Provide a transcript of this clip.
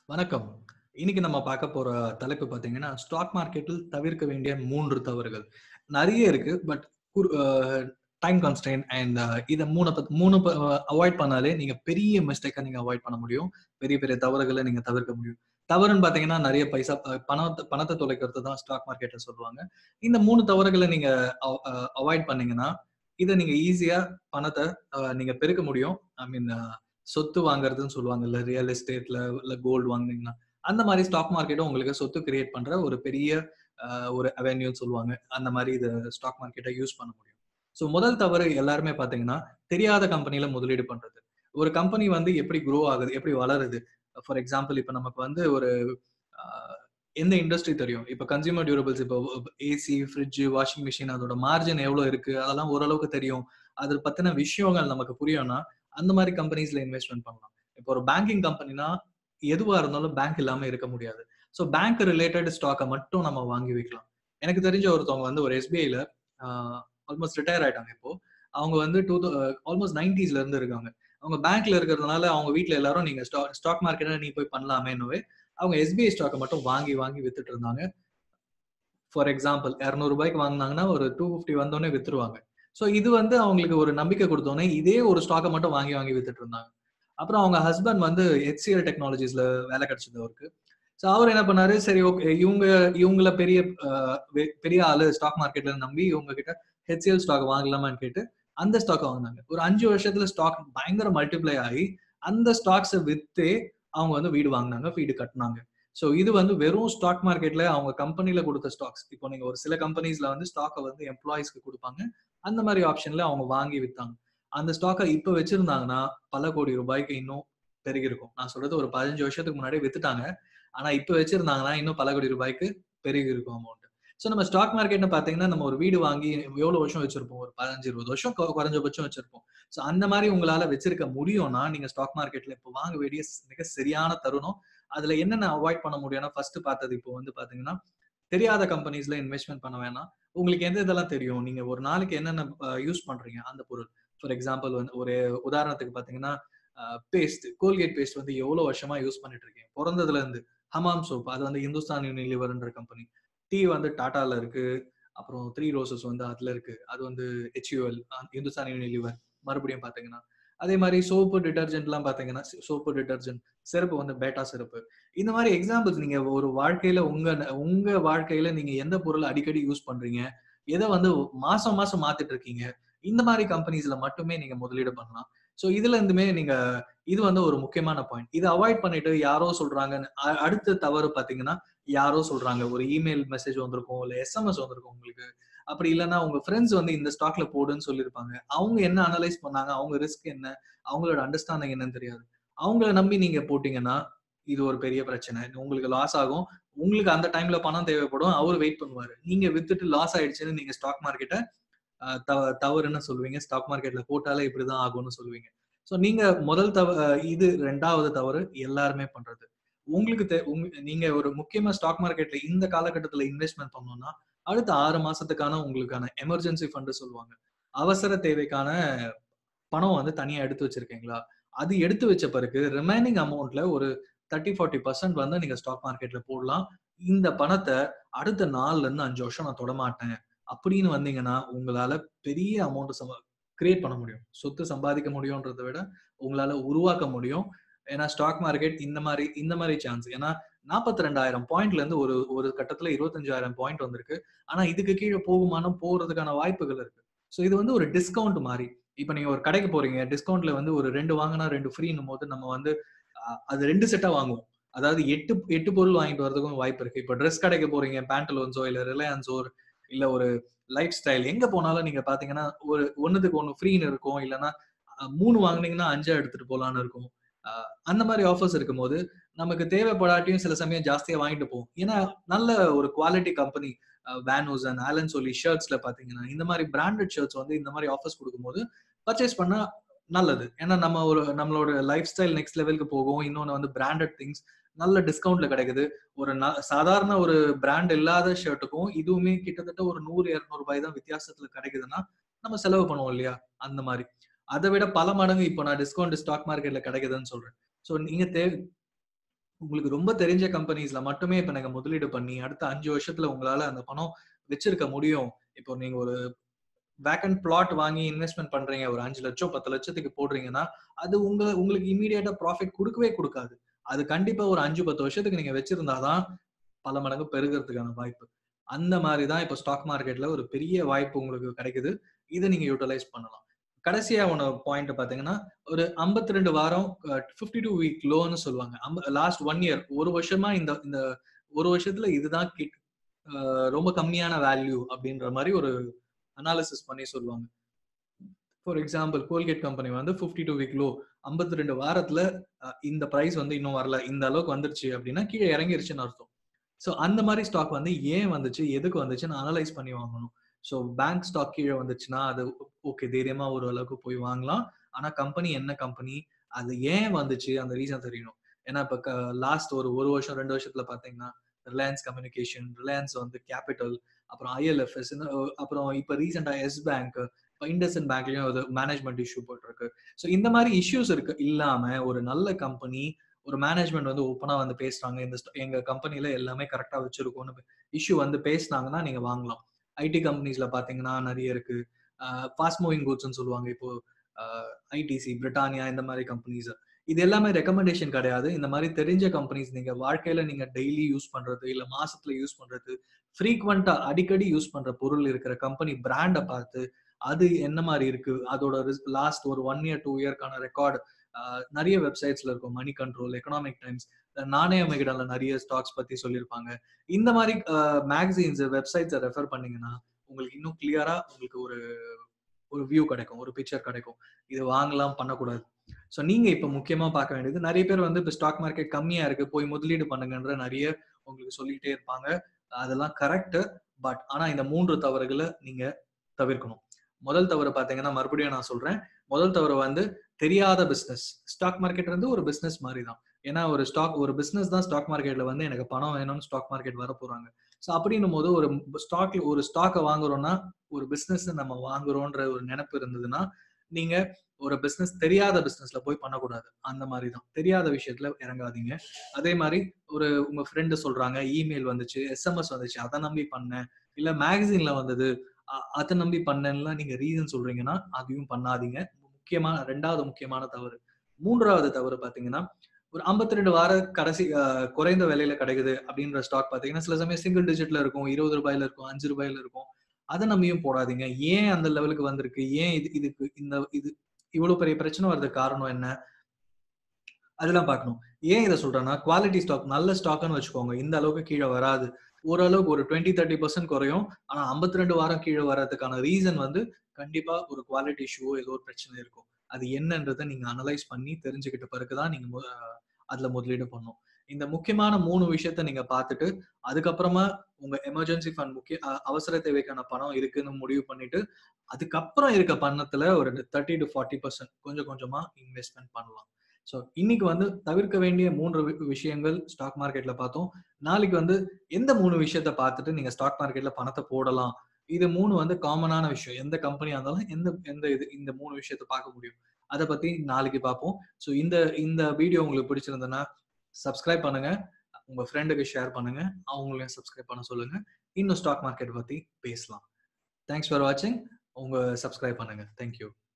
வணக்கம் இன்னைக்கு நம்ம பார்க்க போற தலைப்பு பாத்தீங்கன்னா ஸ்டாக் மார்க்கெட்டில் தவிர்க்க வேண்டிய மூன்று தவறுகள் நிறைய இருக்கு பட் டைம் கன்ஸ்டைன் அண்ட் இதை மூணு பத் மூணு அவாய்ட் பண்ணாலே நீங்க பெரிய மிஸ்டேக்கை நீங்க அவாய்ட் பண்ண முடியும் பெரிய பெரிய தவறுகளை நீங்க தவிர்க்க முடியும் தவறுன்னு பாத்தீங்கன்னா நிறைய பைசா அஹ், பணத்தை பணத்தை தொலைக்கிறது தான் ஸ்டாக் மார்க்கெட்ல சொல்லுவாங்க இந்த மூணு தவறுகளை நீங்க அவாய்ட் பண்ணீங்கன்னா இதை நீங்க ஈஸியா பணத்தை அஹ், நீங்க பெருக்க முடியும் ஐ மீன் சொத்து வாங்குறதுன்னு சொல்லுவாங்க இல்ல ரியல் எஸ்டேட்ல இல்ல கோல்டு வாங்குனீங்கன்னா அந்த மாதிரி ஸ்டாக் மார்க்கெட்டும் உங்களுக்கு சொத்து கிரியேட் பண்ற ஒரு பெரிய அஹ், ஒரு அவென்யூன்னு சொல்லுவாங்க அந்த மாதிரி இது ஸ்டாக் மார்க்கெட்டை யூஸ் பண்ண முடியும் ஸோ முதல் தவறு எல்லாருமே பாத்தீங்கன்னா தெரியாத கம்பெனில முதலீடு பண்றது ஒரு கம்பெனி வந்து எப்படி க்ரோ ஆகுது எப்படி வளருது ஃபார் எக்ஸாம்பிள் இப்போ நமக்கு வந்து ஒரு அஹ், எந்த இண்டஸ்ட்ரி தெரியும் இப்போ கன்சியூமர் டியூரபிள்ஸ் இப்போ ஏசி ஃப்ரிட்ஜ் வாஷிங் மிஷின் அதோட மார்ஜின் எவ்வளோ இருக்கு அதெல்லாம் ஓரளவுக்கு தெரியும் அது பத்தின விஷயங்கள் நமக்கு புரியும்னா அந்த மாதிரி கம்பெனிஸ்ல இன்வெஸ்ட்மெண்ட் பண்ணலாம் இப்போ ஒரு பேங்கிங் கம்பெனினா எதுவா இருந்தாலும் பேங்க் இல்லாம இருக்க முடியாது ஸோ பேங்க் ரிலேட்டட் ஸ்டாக்கை மட்டும் நம்ம வாங்கி வைக்கலாம் எனக்கு தெரிஞ்ச ஒருத்தவங்க வந்து ஒரு எஸ்பிஐல ஆல்மோஸ்ட் ரிட்டையர் ஆயிட்டாங்க இப்போ அவங்க வந்து டூ ஆல்மோஸ்ட் நைன்டிஸ்ல இருந்து இருக்காங்க அவங்க பேங்க்ல இருக்கிறதுனால அவங்க வீட்ல எல்லாரும் நீங்க ஸ்டாக் மார்க்கெட்ல நீ போய் பண்ணலாமேன்னு அவங்க எஸ்பிஐ ஸ்டாக்கை மட்டும் வாங்கி வாங்கி வித்துட்டு இருந்தாங்க ஃபார் எக்ஸாம்பிள் இரநூறு ரூபாய்க்கு வாங்கினாங்கன்னா ஒரு டூ ஃபிஃப்டி வந்தோடனே வித்துருவாங்க ஸோ இது வந்து அவங்களுக்கு ஒரு நம்பிக்கை கொடுத்தோன்னே இதே ஒரு ஸ்டாக்கை மட்டும் வாங்கி வாங்கி வித்துட்டு இருந்தாங்க அப்புறம் அவங்க ஹஸ்பண்ட் வந்து ஹெச்சிஎல் டெக்னாலஜிஸ்ல வேலை கிடைச்சது அவருக்கு ஸோ அவர் என்ன பண்ணாரு சரி ஓகே இவங்க இவங்கள பெரிய அஹ், வெ- பெரிய ஆளு ஸ்டாக் மார்க்கெட்ல நம்பி இவங்க கிட்ட ஹெச்சிஎல் ஸ்டாக் வாங்கலாமான்னு கேட்டு அந்த ஸ்டாக் வாங்கினாங்க ஒரு அஞ்சு வருஷத்துல ஸ்டாக் பயங்கர மல்டிப்ளை ஆகி அந்த ஸ்டாக்ஸை வித்தே அவங்க வந்து வீடு வாங்கினாங்க வீடு கட்டினாங்க ஸோ இது வந்து வெறும் ஸ்டாக் மார்க்கெட்ல அவங்க கம்பெனில கொடுத்த ஸ்டாக்ஸ் இப்போ நீங்க ஒரு சில கம்பெனிஸ்ல வந்து ஸ்டாக்கை வந்து எம்ப்ளாயிஸ்க்கு கொடுப்பாங்க அந்த மாதிரி ஆப்ஷன்ல அவங்க வாங்கி வித்தாங்க அந்த ஸ்டாக்கை இப்போ வச்சிருந்தாங்கன்னா பல கோடி ரூபாய்க்கு இன்னும் பெருகி இருக்கும் நான் சொல்றது ஒரு பதினஞ்சு வருஷத்துக்கு முன்னாடி வித்துட்டாங்க ஆனா இப்போ வச்சிருந்தாங்கன்னா இன்னும் பல கோடி ரூபாய்க்கு பெருகி இருக்கும் அமௌண்ட் ஸோ நம்ம ஸ்டாக் மார்க்கெட்னு பாத்தீங்கன்னா நம்ம ஒரு வீடு வாங்கி எவ்வளவு வருஷம் வச்சிருப்போம் ஒரு பதினஞ்சு இருபது வருஷம் கொ- குறைஞ்சபட்சம் வச்சிருப்போம் ஸோ அந்த மாதிரி உங்களால வச்சிருக்க முடியும்னா நீங்க ஸ்டாக் மார்க்கெட்ல இப்போ வாங்க வேண்டிய மிக சரியான தருணம் அதுல என்னென்ன அவாய்ட் பண்ண முடியும்னா ஃபர்ஸ்ட் பார்த்தது இப்போ வந்து பாத்தீங்கன்னா தெரியாத கம்பெனிஸ்ல இன்வெஸ்ட்மெண்ட் பண்ண வேணாம் உங்களுக்கு எந்த இதெல்லாம் தெரியும் நீங்க ஒரு நாளைக்கு என்னென்ன யூஸ் பண்றீங்க அந்த பொருள் ஃபார் எக்ஸாம்பிள் வந்து ஒரு உதாரணத்துக்கு பாத்தீங்கன்னா பேஸ்ட் கோல்கேட் பேஸ்ட் வந்து எவ்வளவு வருஷமா யூஸ் பண்ணிட்டு இருக்கீங்க பிறந்ததுல இருந்து ஹமாம் சோப் அது வந்து இந்துஸ்தான் யூனிலிவர்ன்ற கம்பெனி டீ வந்து டாட்டால இருக்கு அப்புறம் த்ரீ ரோசஸ் வந்து அதுல இருக்கு அது வந்து ஹெச்யூஎல் இந்துஸ்தான் யூனிலிவர் மறுபடியும் பாத்தீங்கன்னா அதே மாதிரி சோப்பு டிட்டர்ஜென்ட்லாம் பாத்தீங்கன்னா சோப்பு டிட்டர்ஜென்ட் செருப்பு வந்து பேட்டா செருப்பு இந்த மாதிரி எக்ஸாம்பிள்ஸ் நீங்க ஒரு வாழ்க்கையில உங்க உங்க வாழ்க்கையில நீங்க எந்த பொருளை அடிக்கடி யூஸ் பண்றீங்க எதை வந்து மாசம் மாசம் மாத்திட்டு இருக்கீங்க இந்த மாதிரி கம்பெனிஸ்ல மட்டுமே நீங்க முதலீடு பண்ணலாம் ஸோ இதுல இருந்துமே நீங்க இது வந்து ஒரு முக்கியமான பாயிண்ட் இதை அவாய்ட் பண்ணிட்டு யாரோ சொல்றாங்கன்னு அ- அடுத்த தவறு பாத்தீங்கன்னா யாரோ சொல்றாங்க ஒரு இமெயில் மெசேஜ் வந்திருக்கும் இல்ல எஸ்எம்எஸ் வந்திருக்கும் உங்களுக்கு அப்படி இல்லைன்னா உங்க ஃப்ரெண்ட்ஸ் வந்து இந்த ஸ்டாக்ல போடுன்னு சொல்லியிருப்பாங்க அவங்க என்ன அனலைஸ் பண்ணாங்க அவங்க ரிஸ்க் என்ன அவங்களோட அண்டர்ஸ்டாண்டிங் என்னன்னு தெரியாது அவங்கள நம்பி நீங்க போட்டீங்கன்னா இது ஒரு பெரிய பிரச்சனை உங்களுக்கு லாஸ் ஆகும் உங்களுக்கு அந்த டைம்ல பணம் தேவைப்படும் அவர் வெயிட் பண்ணுவாரு நீங்க வித்துட்டு லாஸ் ஆயிடுச்சுன்னு நீங்க ஸ்டாக் மார்க்கெட்டை தவறுன்னு சொல்லுவீங்க ஸ்டாக் மார்க்கெட்ல போட்டாலே இப்படிதான் ஆகும்னு சொல்லுவீங்க ஸோ நீங்க முதல் தவ அஹ் இது ரெண்டாவது தவறு எல்லாருமே பண்றது உங்களுக்கு தே- உங்க- நீங்க ஒரு முக்கியமா ஸ்டாக் மார்க்கெட்ல இந்த காலகட்டத்துல இன்வெஸ்ட்மெண்ட் பண்ணணும்னா அடுத்த ஆறு மாசத்துக்கான உங்களுக்கான எமர்ஜென்சி ஃபண்ட் சொல்லுவாங்க அவசர தேவைக்கான பணம் வந்து தனியா எடுத்து வச்சிருக்கீங்களா அது எடுத்து வச்ச பிறகு ரிமைனிங் அமௌண்ட்ல ஒரு தேர்ட்டி ஃபார்ட்டி பர்சன்ட் வந்து நீங்க ஸ்டாக் மார்க்கெட்ல போடலாம் இந்த பணத்தை அடுத்த நாலுல இருந்து அஞ்சு வருஷம் நான் தொடமாட்டேன் அப்படின்னு வந்தீங்கன்னா உங்களால பெரிய அமௌண்ட் சம்ப கிரியேட் பண்ண முடியும் சொத்து சம்பாதிக்க முடியும்ன்றதை விட உங்களால உருவாக்க முடியும் ஏன்னா ஸ்டாக் மார்க்கெட் இந்த மாதிரி இந்த மாதிரி சான்ஸ் ஏன்னா நாற்பத்தி ரெண்டாயிரம் பாயிண்ட்ல இருந்து ஒரு ஒரு கட்டத்துல இருபத்தஞ்சாயிரம் பாயிண்ட் வந்திருக்கு ஆனா இதுக்கு கீழே போகுமானம் போறதுக்கான வாய்ப்புகள் இருக்கு ஸோ இது வந்து ஒரு டிஸ்கவுண்ட் மாதிரி இப்போ நீங்க ஒரு கடைக்கு போறீங்க டிஸ்கவுண்ட்ல வந்து ஒரு ரெண்டு வாங்கினா ரெண்டு ஃப்ரீன்னும் போது நம்ம வந்து அஹ், அது ரெண்டு செட்டா வாங்குவோம் அதாவது எட்டு எட்டு பொருள் வாங்கிட்டு வரதுக்கும் வாய்ப்பு இருக்கு இப்போ ட்ரெஸ் கடைக்கு போறீங்க பேண்டலோன்ஸோ இல்ல ரிலையன்ஸோ இல்ல ஒரு லைஃப் ஸ்டைல் எங்க போனாலும் நீங்க பாத்தீங்கன்னா ஒரு ஒண்ணுத்துக்கு ஒண்ணு ஃப்ரீன்னு இருக்கும் இல்லைன்னா அஹ், மூணு வாங்குனீங்கன்னா அஞ்சா எடுத்துட்டு போலான்னு இருக்கும் அஹ், அந்த மாதிரி ஆஃபர்ஸ் இருக்கும்போது நமக்கு தேவைப்படாட்டியும் சில சமயம் ஜாஸ்தியா வாங்கிட்டு போவோம் ஏன்னா நல்ல ஒரு quality company Van Heusen and Allen Solly ஷர்ட்ஸ்ல பாத்தீங்கன்னா இந்த மாதிரி பிராண்டட் ஷர்ட்ஸ் வந்து இந்த மாதிரி ஆஃபர்ஸ் கொடுக்கும்போது பர்ச்சேஸ் பண்ணா நல்லது ஏன்னா நம்ம ஒரு நம்மளோட லைஃப் ஸ்டைல் நெக்ஸ்ட் லெவலுக்கு போகும் இன்னொன்று வந்து பிராண்டட் திங்ஸ் நல்ல டிஸ்கவுண்ட்ல கிடைக்குது ஒரு ந- சாதாரண ஒரு பிராண்ட் இல்லாத ஷர்ட்டுக்கும் இதுவுமே கிட்டத்தட்ட ஒரு நூறு இரநூறு ரூபாய் தான் வித்தியாசத்துல கிடைக்குதுன்னா நம்ம செலவு பண்ணுவோம் இல்லையா அந்த மாதிரி அதை விட பல மடங்கு இப்போ நான் டிஸ்கவுண்ட் ஸ்டாக் மார்க்கெட்ல கிடைக்குதுன்னு சொல்றேன் ஸோ நீங்க தேவை உங்களுக்கு ரொம்ப தெரிஞ்ச கம்பெனிஸ்ல மட்டுமே இப்ப நீங்க முதலீடு பண்ணி அடுத்த அஞ்சு வருஷத்துல உங்களால அந்த பணம் வச்சிருக்க முடியும் இப்போ நீங்க ஒரு வேக்கண்ட் பிளாட் வாங்கி இன்வெஸ்ட்மெண்ட் பண்றீங்க ஒரு அஞ்சு லட்சம் பத்து லட்சத்துக்கு போடுறீங்கன்னா அது உங்க உங்களுக்கு இமீடியட்டா ப்ராஃபிட் கொடுக்கவே கொடுக்காது அது கண்டிப்பா ஒரு அஞ்சு பத்து வருஷத்துக்கு நீங்க வச்சிருந்தாதான் பல மடங்கு பெருகிறதுக்கான வாய்ப்பு அந்த மாதிரி தான் இப்போ ஸ்டாக் மார்க்கெட்ல ஒரு பெரிய வாய்ப்பு உங்களுக்கு கிடைக்குது இதை நீங்க யூட்டிலைஸ் பண்ணலாம் கடைசியா ஒன்று பாயிண்ட் பாத்தீங்கன்னா ஒரு ஐம்பத்தி ரெண்டு வாரம் ஃபிஃப்டி டூ வீக் லோன்னு சொல்லுவாங்க லாஸ்ட் ஒன் இயர் ஒரு வருஷமா இந்த இந்த ஒரு வருஷத்துல இதுதான் கிட் ரொம்ப கம்மியான வேல்யூ அப்படின்ற மாதிரி ஒரு அனாலிசிஸ் பண்ணி சொல்லுவாங்க ஃபார் எக்ஸாம்பிள் கோல்கேட் கம்பெனி வந்து ஃபிஃப்டி டூ வீக் லோ ஐம்பத்தி ரெண்டு வாரத்துல இந்த ப்ரைஸ் வந்து இன்னும் வரல இந்த அளவுக்கு வந்துருச்சு அப்படின்னா கீழே இறங்கிருச்சுன்னு அர்த்தம் ஸோ அந்த மாதிரி ஸ்டாக் வந்து ஏன் வந்துச்சு எதுக்கு வந்துச்சுன்னு அனலைஸ் பண்ணி வாங்கணும் ஸோ பேங்க் ஸ்டாக் கீழே வந்துச்சுன்னா அது ஓகே தைரியமா ஒரு அளவுக்கு போய் வாங்கலாம் ஆனா கம்பெனி என்ன கம்பெனி அது ஏன் வந்துச்சு அந்த ரீசன் தெரியணும் ஏன்னா இப்போ லாஸ்ட் ஒரு ஒரு வருஷம் ரெண்டு வருஷத்துல பாத்தீங்கன்னா ரிலையன்ஸ் கம்யூனிகேஷன் ரிலையன்ஸ் வந்து கேபிட்டல் அப்புறம் ஐஎல்எஃப்எஸ் அப்புறம் இப்போ ரீசெண்டா எஸ் பேங்க் இப்போ இண்டஸ்இன் பேங்க்லயும் ஒரு மேனேஜ்மெண்ட் இஷ்யூ போட்டிருக்கு ஸோ இந்த மாதிரி இஷ்யூஸ் இருக்கு இல்லாம ஒரு நல்ல கம்பெனி ஒரு மேனேஜ்மெண்ட் வந்து ஓப்பனா வந்து பேசுறாங்க இந்த எங்க கம்பெனில எல்லாமே கரெக்டா வச்சிருக்கோம்னு இஷ்யூ வந்து பேசினாங்கன்னா நீங்க வாங்கலாம் ஐடி கம்பெனிஸ்ல பாத்தீங்கன்னா நிறைய இருக்கு ஃபாஸ்ட் மூவிங் குட்ஸ்னு சொல்லுவாங்க இப்போ ஐடிசி பிரிட்டானியா இந்த மாதிரி கம்பெனிஸ் இது எல்லாமே ரெக்கமெண்டேஷன் கிடையாது இந்த மாதிரி தெரிஞ்ச கம்பெனிஸ் நீங்க வாழ்க்கையில நீங்க டெய்லி யூஸ் பண்றது இல்ல மாசத்துல யூஸ் பண்றது ஃப்ரீக்வெண்டா அடிக்கடி யூஸ் பண்ற பொருள் இருக்கிற கம்பெனி பிராண்டை பார்த்து அது என்ன மாதிரி இருக்கு அதோட லாஸ்ட் ஒரு ஒன் இயர் டூ இயர்க்கான ரெக்கார்டு நிறைய வெப்சைட்ஸ்ல இருக்கும் மணி கண்ட்ரோல் எக்கனாமிக் டைம்ஸ் நாணய விகடன்ல நிறைய ஸ்டாக்ஸ் பத்தி சொல்லியிருப்பாங்க இந்த மாதிரி மேகசின்ஸ் வெப்சைட்ஸை ரெஃபர் பண்ணீங்கன்னா உங்களுக்கு இன்னும் கிளியரா உங்களுக்கு ஒரு ஒரு வியூ கிடைக்கும் ஒரு பிக்சர் கிடைக்கும் இது வாங்கலாம் பண்ணக்கூடாது ஸோ நீங்க இப்ப முக்கியமா பார்க்க வேண்டியது நிறைய பேர் வந்து இப்போ ஸ்டாக் மார்க்கெட் கம்மியா இருக்கு போய் முதலீடு பண்ணுங்கன்ற நிறைய உங்களுக்கு சொல்லிட்டே இருப்பாங்க அதெல்லாம் கரெக்ட் பட் ஆனா இந்த மூன்று தவறுகளை நீங்க தவிர்க்கணும் முதல் தவறு பாத்தீங்கன்னா மறுபடியும் நான் சொல்றேன் முதல் தவறு வந்து தெரியாத பிசினஸ் ஸ்டாக் மார்க்கெட் வந்து ஒரு பிசினஸ் மாதிரி தான் ஏன்னா ஒரு ஸ்டாக் ஒரு பிசினஸ் தான் ஸ்டாக் மார்க்கெட்ல வந்து எனக்கு பணம் வேணும்னு ஸ்டாக் மார்க்கெட் வர போறாங்க ஸோ அப்படின்னும் போது ஒரு ஸ்டாக்ல ஒரு ஸ்டாக்கை வாங்குறோம்னா ஒரு பிசினஸ் நம்ம வாங்குறோன்ற ஒரு நினைப்பு இருந்ததுன்னா நீங்க ஒரு பிசினஸ் தெரியாத பிசினஸ்ல போய் பண்ணக்கூடாது அந்த மாதிரி தான் தெரியாத விஷயத்துல இறங்காதீங்க அதே மாதிரி ஒரு உங்க ஃப்ரெண்டு சொல்றாங்க இமெயில் வந்துச்சு எஸ்எம்எஸ் வந்துச்சு அதை நம்பி பண்ணேன் இல்ல மேகசின்ல வந்தது அதை நம்பி பண்ணேன்ல நீங்க ரீசன் சொல்றீங்கன்னா அதையும் பண்ணாதீங்க முக்கியமான ரெண்டாவது முக்கியமான தவறு மூன்றாவது தவறு பாத்தீங்கன்னா ஒரு ஐம்பத்தி ரெண்டு வார கடைசி குறைந்த விலையில கிடைக்குது அப்படின்ற ஸ்டாக் பாத்தீங்கன்னா சில சமயம் சிங்கிள் டிஜிட்ல இருக்கும் இருபது ரூபாயில இருக்கும் அஞ்சு ரூபாயில இருக்கும் அதை நம்பியும் போடாதீங்க ஏன் அந்த லெவலுக்கு வந்திருக்கு ஏன் இது இதுக்கு இந்த இது இவ்வளவு பெரிய பிரச்சனை வர்றதுக்கு காரணம் என்ன அதெல்லாம் பார்க்கணும் ஏன் இதை சொல்றேன்னா குவாலிட்டி ஸ்டாக் நல்ல ஸ்டாக்னு வச்சுக்கோங்க இந்த அளவுக்கு கீழே வராது ஓரளவுக்கு ஒரு டுவெண்ட்டி தேர்ட்டி பர்சன்ட் குறையும் ஆனா ஐம்பத்தி ரெண்டு வாரம் கீழே வர்றதுக்கான ரீசன் வந்து கண்டிப்பா ஒரு குவாலிட்டி இஷ்யூவோ ஏதோ ஒரு பிரச்சனை இருக்கும் அது என்னன்றதை நீங்க அனலைஸ் பண்ணி தெரிஞ்சுக்கிட்ட பிறகுதான் நீங்க அதுல முதலீடு பண்ணும் இந்த முக்கியமான மூணு விஷயத்த நீங்க பார்த்துட்டு அதுக்கப்புறமா உங்க எமர்ஜென்சி ஃபண்ட் முக்கிய அவசர தேவைக்கான பணம் இருக்குன்னு முடிவு பண்ணிட்டு அதுக்கப்புறம் இருக்க பணத்துல ஒரு தேர்ட்டி டு ஃபார்ட்டி பர்சன்ட் கொஞ்சம் கொஞ்சமா இன்வெஸ்ட்மெண்ட் பண்ணலாம் ஸோ இன்னைக்கு வந்து தவிர்க்க வேண்டிய மூன்று விஷயங்கள் ஸ்டாக் மார்க்கெட்ல பார்த்தோம் நாளைக்கு வந்து எந்த மூணு விஷயத்த பார்த்துட்டு நீங்க ஸ்டாக் மார்க்கெட்ல பணத்தை போடலாம் இது மூணு வந்து காமனான விஷயம் எந்த கம்பெனியா இருந்தாலும் எந்த எந்த இது இந்த மூணு விஷயத்த பார்க்க முடியும் அதை பத்தி நாளைக்கு பார்ப்போம் ஸோ இந்த இந்த வீடியோ உங்களுக்கு பிடிச்சிருந்ததுன்னா சப்ஸ்கிரைப் பண்ணுங்க உங்க ஃப்ரெண்டுக்கு ஷேர் பண்ணுங்க அவங்களையும் சப்ஸ்கிரைப் பண்ண சொல்லுங்க இன்னும் ஸ்டாக் மார்க்கெட் பத்தி பேசலாம் தேங்க்ஸ் ஃபார் வாட்சிங் உங்க சப்ஸ்கிரைப் பண்ணுங்க தேங்க்யூ